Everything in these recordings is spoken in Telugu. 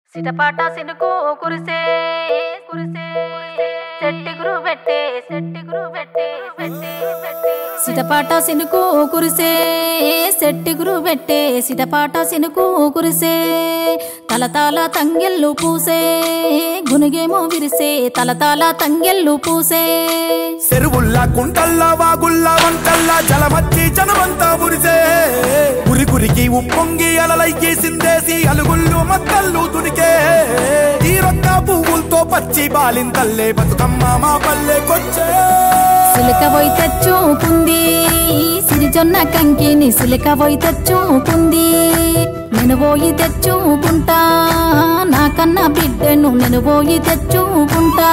సిటపాట సినుకు కురిసే కురిసే సెట్టి గురు పెట్టే సెట్టి గురు పెట్టే పెట్టే పెట్టే సిటపాట సినుకు కురిసే సెట్టి గురు పెట్టే సిటపాట సినుకు కురిసే తలతాల తంగెళ్ళు పూసే గునుగేమో విరిసే తలతాల తంగెళ్ళు పూసే చెరువుల్లా కుంటల్లా వాగుల్లా వంకల్లా జలమచ్చి జనమంతా ఉరిసే ఉరి గురికి ఉప్పొంగి అలలయ్యి సిందేసి అలుగుళ్ళు మత్తళ్ళు తుడికే తీరొక్క పువ్వులతో పచ్చి బాలింతల్లే బతుకమ్మ మా పల్లెకొచ్చే సిలిక పోయి తెచ్చుకుంది సిరిజొన్న కంకిని సిలిక పోయి తెచ్చుకుంది నేను పోయి తెచ్చుకుంటా నాకన్నా బిడ్డను నేను పోయి తెచ్చుకుంటా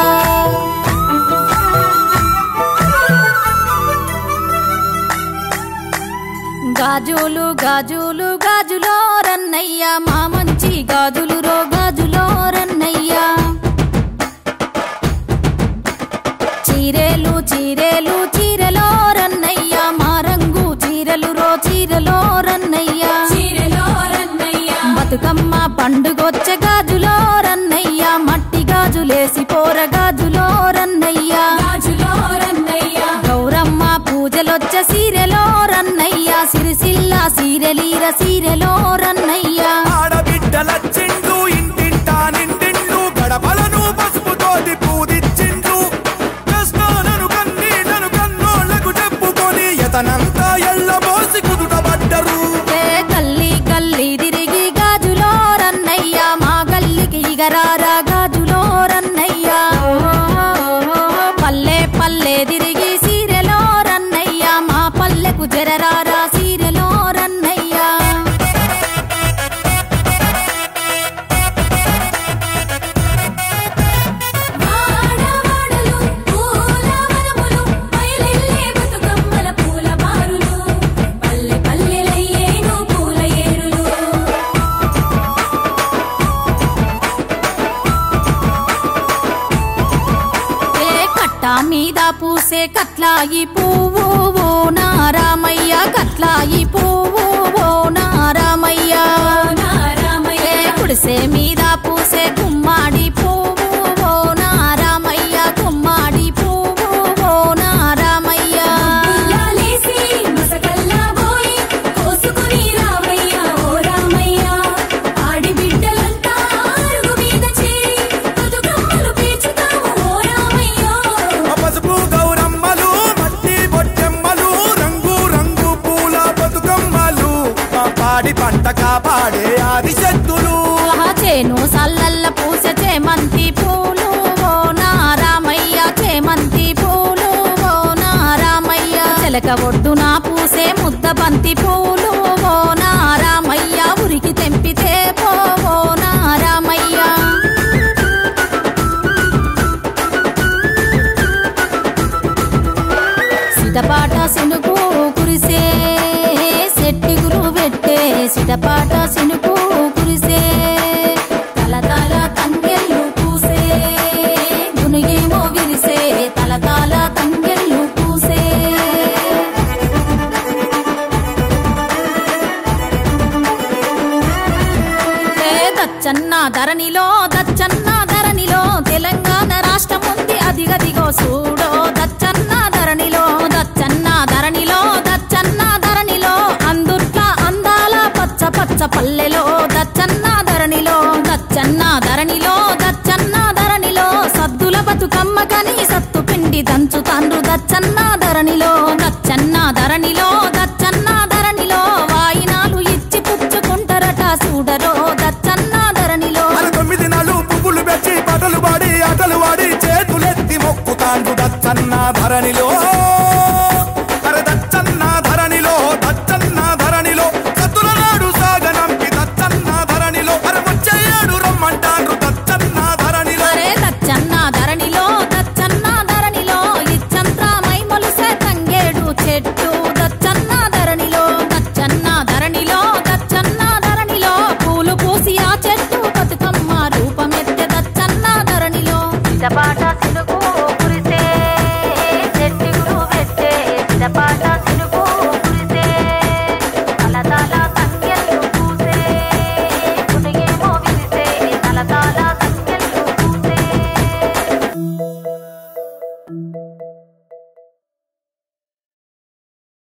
గాజులు గాజులు గాజులో రన్నయ్య మా మంచి గాజులు రో గాజులో రన్నయ్య చీరేలు చీరేలు చీరలో రన్నయ్య మా రంగు చీరలు రో చీరలో రన్నయ్య చీరలో రన్నయ్య బతుకమ్మ పండుగొచ్చే గాజులో రన్నయ్య మట్టి గాజులేసి పోర గాజులో రన్నయ్య గాజులో రన్నయ్య గౌరమ్మ పూజలొచ్చే సీరెలో రన్నయ్య సిరిసిల్ల సీరెలీర సీరెలో రన్నయ్య ఆడబిడ్డలచ్చిండ్లు ఇంటింటా నిండిండ్లు గడపలను పసుపుతోటి పూదిచ్చిండ్లు కష్టాలను కన్నీళ్లను కన్నోళ్లకు చెప్పుకొని ఎతనంతా ఎళ్ళబోసి కుదుటబడ్డరు ఏ గల్లీ గల్లీ తిరిగి గాజులో రన్నయ్య మా గల్లికి ఇగరారా గాజులో రన్నయ్య పల్లె పల్లె తిరిగి సీరెలో రన్నయ్య మా పల్లెకు జరరారా సీరెలో రన్నయ్య వాడవాడలు పూల వనములు బయలెల్లే బతుకమ్మల పూల బారులు పల్లె పల్లెలయ్యేను పూల ఏరులు ఏ కట్ట మీద పూసే కట్లాయి పువ్వు ఓ నారామయ్య కట్లాయి పువ్వు ఓ నారామయ్య నారామయ్య ఏ గుడిసె మీద పూసే గుమ్మాడి పువ్వు ఓ నారామయ్య గుమ్మాడి పువ్వు ఓ నారామయ్య ఉయ్యాలేసి మసకల్లా పోయి కోసుకుని రావయ్య ఓ రామయ్య ఆడి బిడ్డలంతా అరుగు మీద చేరి బతుకమ్మలు పేర్చుతాము ఓ రామయ్య ఆ పసుపు గౌరమ్మలు మట్టి బొట్టెమ్మలు రంగు రంగు పూల బతుకమ్మలు మా పాడి పంట కాపాడే ఆది శక్తులు ఆహా, చేను సల్లల్ల పూసే చేమంతి పూలు ఓ నారామయ్య చేమంతి పూలు ఓ నారామయ్య చిలక ఒడ్డున పూసే ముద్ద బంతి పూలు ఓ నారామయ్య ఉరికి తెంపితే పో ఓ నారామయ్య సిటపాట సినుకు కురిసే సెట్టి గురు పెట్టే సిటపాట సినుకు కురిసే తల తల తంగెళ్ళు పూసే గునిగేమో విరిసే తల తల తంగెళ్ళు పూసే ఏ దచ్చన్న ధరణిలో దచ్చన్న ధరణిలో తెలంగాణ రాష్ట్రం ఉంది అదిగదిగో చూడో దచ్చన్న ధరణిలో దచ్చన్న ధరణిలో దచ్చన్న ధరణిలో అందుట్ల అందాల పచ్చ పచ్చ పల్లెలో దచ్చన్న ధరణిలో దచ్చన్న ధరణిలో దచ్చన్న ధరణిలో సద్దుల బతుకమ్మ కని సత్తు పిండి దంచుతాండ్రు దచ్చన్న ధరణిలో దచ్చన్న ధరణిలో దచ్చన్న ధరణిలో వాయినాలు ఇచ్చి పుచ్చుకుంటారట చూడరో దచ్చన్న ధరణిలో మన తొమ్మిది నాలు పువ్వులు పెట్టి పాటలు పాడి ఆటలు వాడి చేతులెత్తి మొక్కుతాండు దచ్చన్న ధరణిలో